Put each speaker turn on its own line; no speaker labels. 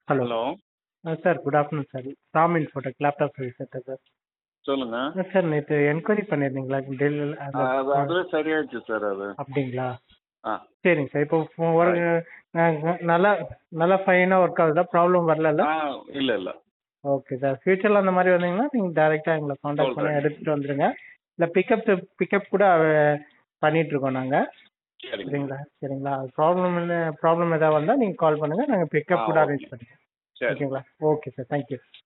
Hello
hello
sir good afternoon sir Ram Infotech laptop service centre sir
சொல்லுங்க
sir நேற்று enquiry பண்ணியிருந்தீங்களா Dell
அது அதுவே சரியாயிடுச்சு சார் அது
அப்படிங்களா
ஆ
சரிங்க சார் இப்போ ஃபோ- ஒரு அஹ், நல்லா நல்லா ஃபைனாக ஒர்க் ஆகுதா ப்ராப்ளம் வரல
ஆ இல்ல இல்ல
ஓகே சார் ஃபியூச்சரில் அந்த மாதிரி வந்தீங்கன்னா நீங்கள் டேரெக்டாக எங்களை காண்டாக்ட் பண்ணி
சொல்றேன்.
எடுத்துகிட்டு வந்துருங்க இல்லை பிக்கப் பிக்கப் கூட அஹ், பண்ணிட்டு இருக்கோம் நாங்கள்
சரிங்க
சரிங்களா சரிங்களா ப்ராப்ளம் ப்ராப்ளம் ஏதாவது வந்தால் நீங்கள் கால் பண்ணுங்கள் நாங்கள் பிக்கப் கூட
ஆ,
அரேஞ்ச்
okay.
பண்ணிக்கிறோம்
சரி
ஓகேங்களா ஓகே சார் தேங்க்யூ